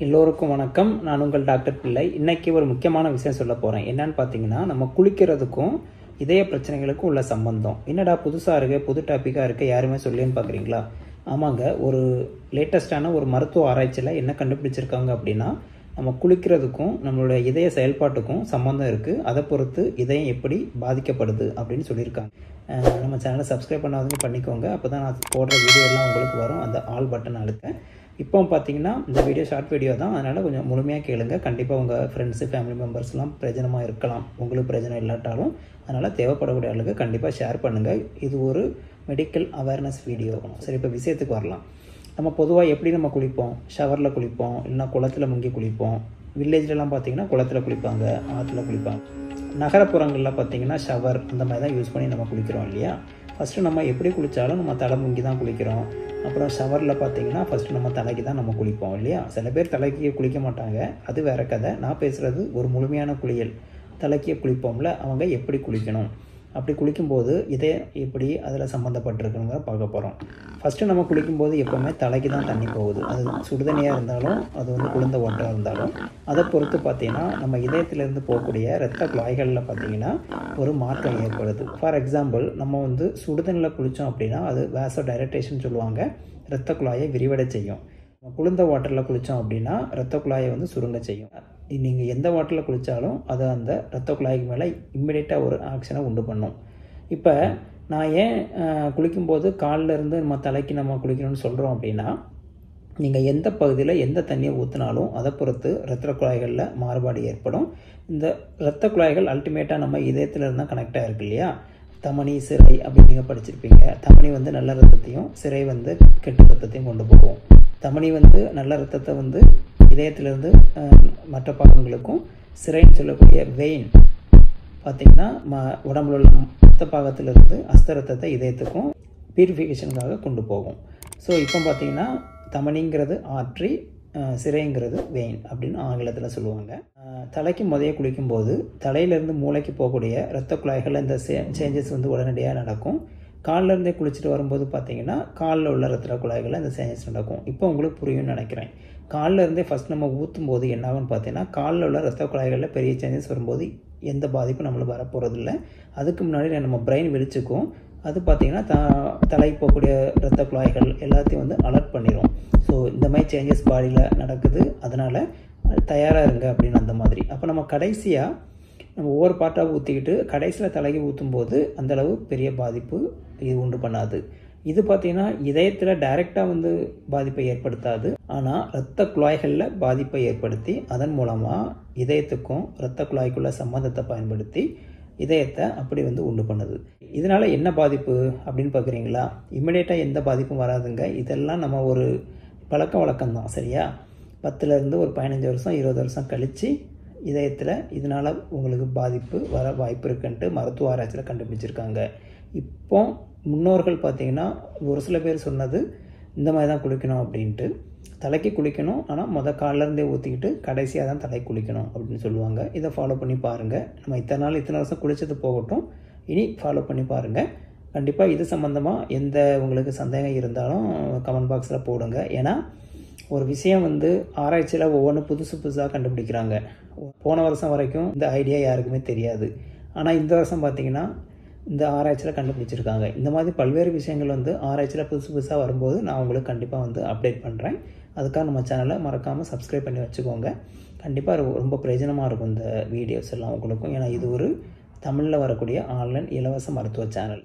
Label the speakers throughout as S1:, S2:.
S1: எல்லோருக்கும் வணக்கம் நான் உங்கள் டாக்டர் பிள்ளை இன்னைக்கு ஒரு முக்கியமான விஷயம் சொல்ல போகிறேன் என்னன்னு பார்த்தீங்கன்னா நம்ம குளிக்கிறதுக்கும் இதய பிரச்சனைகளுக்கும் உள்ள சம்பந்தம் என்னடா புதுசாக இருக்கு புது டாப்பிக்காக இருக்கு யாருமே சொல்லின்னு பார்க்குறீங்களா ஆமாங்க ஒரு லேட்டஸ்டான ஒரு மருத்துவ ஆராய்ச்சியில் என்ன கண்டுபிடிச்சிருக்காங்க அப்படின்னா நம்ம குளிக்கிறதுக்கும் நம்மளுடைய இதய செயல்பாட்டுக்கும் சம்மந்தம் இருக்குது அதை பொறுத்து இதயம் எப்படி பாதிக்கப்படுது அப்படின்னு சொல்லியிருக்காங்க அஹ் நம்ம சேனலை சப்ஸ்கிரைப் பண்ணாதவங்க பண்ணிக்கோங்க அப்போ தான் நான் போடுற வீடியோ எல்லாம் உங்களுக்கு வரும் அந்த ஆல் பட்டன் அழுத்த இப்போ பார்த்தீங்கன்னா இந்த வீடியோ ஷார்ட் வீடியோ தான் அதனால் கொஞ்சம் முழுமையாக கேளுங்க கண்டிப்பாக உங்கள் ஃப்ரெண்ட்ஸு ஃபேமிலி மெம்பர்ஸ்லாம் பிரயோஜனமாக இருக்கலாம் உங்களுக்கு பிரயோஜனம் இல்லாட்டாலும் அதனால் தேவைப்படக்கூடிய ஆளுங்க கண்டிப்பாக ஷேர் பண்ணுங்கள் இது ஒரு மெடிக்கல் அவேர்னஸ் வீடியோ சரி இப்போ விஷயத்துக்கு வரலாம் நம்ம பொதுவாக எப்படி நம்ம குளிப்போம் ஷவரில் குளிப்போம் இல்லைனா குளத்தில் முங்கி குளிப்போம் வில்லேஜ்லலாம் பார்த்தீங்கன்னா குளத்துல குளிப்பாங்க ஆற்றுல குளிப்பாங்க நகரப்புறங்களில் பார்த்தீங்கன்னா ஷவர் அந்த மாதிரி தான் யூஸ் பண்ணி நம்ம குளிக்கிறோம் இல்லையா ஃபஸ்ட்டு நம்ம எப்படி குளித்தாலும் நம்ம தலை முங்கி தான் குளிக்கிறோம் அப்புறம் ஷவரில் பார்த்தீங்கன்னா ஃபஸ்ட்டு நம்ம தலைக்கு தான் நம்ம குளிப்போம் இல்லையா சில பேர் தலைக்கு குளிக்க மாட்டாங்க அது வேற கதை நான் பேசுகிறது ஒரு முழுமையான குளியல் தலைக்கு குளிப்போம்ல அவங்க எப்படி குளிக்கணும் அப்படி குளிக்கும்போது இதே எப்படி அதில் சம்மந்தப்பட்டிருக்குங்கிற பார்க்க போகிறோம் ஃபஸ்ட்டு நம்ம குளிக்கும்போது எப்போவுமே தலைக்கு தான் தண்ணி போகுது அது சுடுதண்ணியாக இருந்தாலும் அது வந்து குளிர்ந்த வாட்டராக இருந்தாலும் அதை பொறுத்து பார்த்தீங்கன்னா நம்ம இதயத்திலேருந்து போகக்கூடிய இரத்த குழாய்களில் பார்த்தீங்கன்னா ஒரு மாற்றம் ஏற்படுது ஃபார் எக்ஸாம்பிள் நம்ம வந்து சுடுதண்ணில் குளித்தோம் அப்படின்னா அது வேசோ டைரக்டேஷன் சொல்லுவாங்க இரத்த குழாயை விரிவடை செய்யும் நம்ம குளிர்ந்த வாட்டரில் குளித்தோம் அப்படின்னா இரத்த குழாயை வந்து சுருங்க செய்யும் நீங்கள் எந்த வாட்டரில் குளித்தாலும் அது அந்த இரத்த குழாய்க்கு மேலே இம்மிடியட்டாக ஒரு ஆக்ஷனை உண்டு பண்ணும் இப்போ நான் ஏன் அஹ், குளிக்கும்போது கால்ல இருந்து நம்ம தலைக்கு நம்ம குளிக்கணும்னு சொல்கிறோம் அப்படின்னா நீங்கள் எந்த பகுதியில் எந்த தண்ணியை ஊற்றினாலும் அதை பொறுத்து இரத்த குழாய்களில் மாறுபாடு ஏற்படும் இந்த இரத்த குழாய்கள் அல்டிமேட்டாக நம்ம இதயத்தில் இருந்தால் கனெக்ட் ஆகிருக்கு இல்லையா தமனி சிறை அப்படி நீங்கள் படிச்சிருப்பீங்க தமனி வந்து நல்ல ரத்தத்தையும் சிறை வந்து கெட்ட ரத்தத்தையும் கொண்டு போகும் தமனி வந்து நல்ல ரத்தத்தை வந்து இதயத்திலிருந்து அஹ், மற்ற பாகங்களுக்கும் சிறைன்னு சொல்லக்கூடிய வெயின் பார்த்தீங்கன்னா ம உடம்புல உள்ள மொத்த பாகத்திலிருந்து அஸ்த ரத்தத்தை இதயத்துக்கும் பியூரிஃபிகேஷனுக்காக கொண்டு போகும் ஸோ இப்போ பார்த்தீங்கன்னா தமனிங்கிறது ஆற்றி அஹ், சிரைங்கிறது வெயின் அப்படின்னு ஆங்கிலத்தில் சொல்லுவாங்க அஹ், தலைக்கு முதைய குளிக்கும்போது தலையிலேருந்து மூளைக்கு போகக்கூடிய இரத்த குழாய்களில் இந்த சேஞ்சஸ் வந்து உடனடியாக நடக்கும் கால்ல இருந்தே குளிச்சுட்டு வரும்போது பார்த்தீங்கன்னா காலில் உள்ள ரத்த குழாய்களில் இந்த சேஞ்சஸ் நடக்கும் இப்போ உங்களுக்கு புரியும்னு நினைக்கிறேன் காலில் இருந்தே ஃபஸ்ட் நம்ம ஊற்றும் போது என்ன ஆகும்னு பார்த்தீங்கன்னா காலில் உள்ள ரத்த குழாய்களில் பெரிய சேஞ்சஸ் வரும்போது எந்த பாதிப்பும் நம்மளுக்கு வரப்போகிறது இல்லை அதுக்கு முன்னாடி நம்ம பிரெயின் வெளிச்சுக்கும் அது பார்த்தீங்கன்னா த தலை போகக்கூடிய ரத்த குழாய்கள் எல்லாத்தையும் வந்து அலர்ட் பண்ணிடும் ஸோ இந்த மாதிரி சேஞ்சஸ் பாடியில் நடக்குது அதனால் தயாராக இருங்க அப்படின்னு அந்த மாதிரி அப்போ நம்ம கடைசியாக நம்ம ஒவ்வொரு பாட்டாக ஊற்றிக்கிட்டு கடைசியில் தலைக்கு ஊற்றும்போது அந்தளவு பெரிய பாதிப்பு இது உண்டு பண்ணாது இது பார்த்தீங்கன்னா இதயத்தில் டைரெக்டாக வந்து பாதிப்பை ஏற்படுத்தாது ஆனால் இரத்த குழாய்களில் பாதிப்பை ஏற்படுத்தி அதன் மூலமாக இதயத்துக்கும் இரத்த குழாய்க்குள்ள சம்மந்தத்தை பயன்படுத்தி இதயத்தை அப்படி வந்து உண்டு பண்ணுது இதனால் என்ன பாதிப்பு அப்படின்னு பார்க்குறீங்களா இம்மிடியேட்டாக எந்த பாதிப்பும் வராதுங்க இதெல்லாம் நம்ம ஒரு பழக்க வழக்கம் தான் சரியா பத்துலேருந்து ஒரு பதினஞ்சு வருஷம் இருபது வருஷம் கழித்து இதயத்தில் இதனால் உங்களுக்கு பாதிப்பு வர வாய்ப்பு இருக்குன்ட்டு மருத்துவ ஆராய்ச்சியில் கண்டுபிடிச்சிருக்காங்க இப்போ முன்னோர்கள் பார்த்தீங்கன்னா ஒரு சில பேர் சொன்னது இந்த மாதிரி தான் குளிக்கணும் அப்படின்ட்டு தலைக்கு குளிக்கணும் ஆனால் மொதல் காலிலேருந்தே ஊற்றிக்கிட்டு கடைசியாக தான் தலை குளிக்கணும் அப்படின்னு சொல்லுவாங்க இதை ஃபாலோ பண்ணி பாருங்கள் நம்ம இத்தனை நாள் இத்தனை வருஷம் குளிச்சது போகட்டும் இனி ஃபாலோ பண்ணி பாருங்கள் கண்டிப்பாக இது சம்மந்தமாக எந்த உங்களுக்கு சந்தேகம் இருந்தாலும் கமெண்ட் பாக்ஸில் போடுங்க ஏன்னா ஒரு விஷயம் வந்து ஆராய்ச்சியில் ஒவ்வொன்றும் புதுசு புதுசாக கண்டுபிடிக்கிறாங்க போன வருஷம் வரைக்கும் இந்த ஐடியா யாருக்குமே தெரியாது ஆனால் இந்த வருஷம் பார்த்தீங்கன்னா இந்த ஆராய்ச்சியில் கண்டுபிடிச்சிருக்காங்க இந்த மாதிரி பல்வேறு விஷயங்கள் வந்து ஆராய்ச்சியில் புதுசு புதுசாக வரும்போது நான் உங்களுக்கு கண்டிப்பாக வந்து அப்டேட் பண்ணுறேன் அதுக்காக நம்ம சேனலை மறக்காமல் சப்ஸ்கிரைப் பண்ணி வச்சுக்கோங்க கண்டிப்பாக ரொம்ப பிரயோஜனமாக இருக்கும் இந்த வீடியோஸ் எல்லாம் உங்களுக்கும் ஏன்னா இது ஒரு தமிழில் வரக்கூடிய ஆன்லைன் இலவச மருத்துவ சேனல்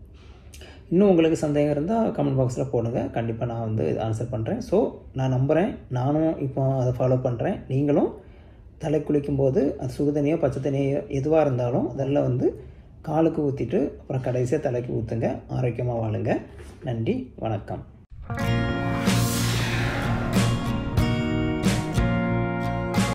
S1: இன்னும் உங்களுக்கு சந்தேகம் இருந்தால் கமெண்ட் பாக்ஸில் போடுங்க கண்டிப்பாக நான் வந்து ஆன்சர் பண்ணுறேன் ஸோ நான் நம்புகிறேன் நானும் இப்போ அதை ஃபாலோ பண்ணுறேன் நீங்களும் தலை குளிக்கும்போது அது சுடுதண்ணியோ பச்சை தண்ணியோ எதுவாக இருந்தாலும் அதெல்லாம் வந்து காலுக்கு ஊற்றிட்டு அப்புறம் கடைசியாக தலைக்கு ஊற்றுங்க ஆரோக்கியமாக வாழுங்க நன்றி வணக்கம்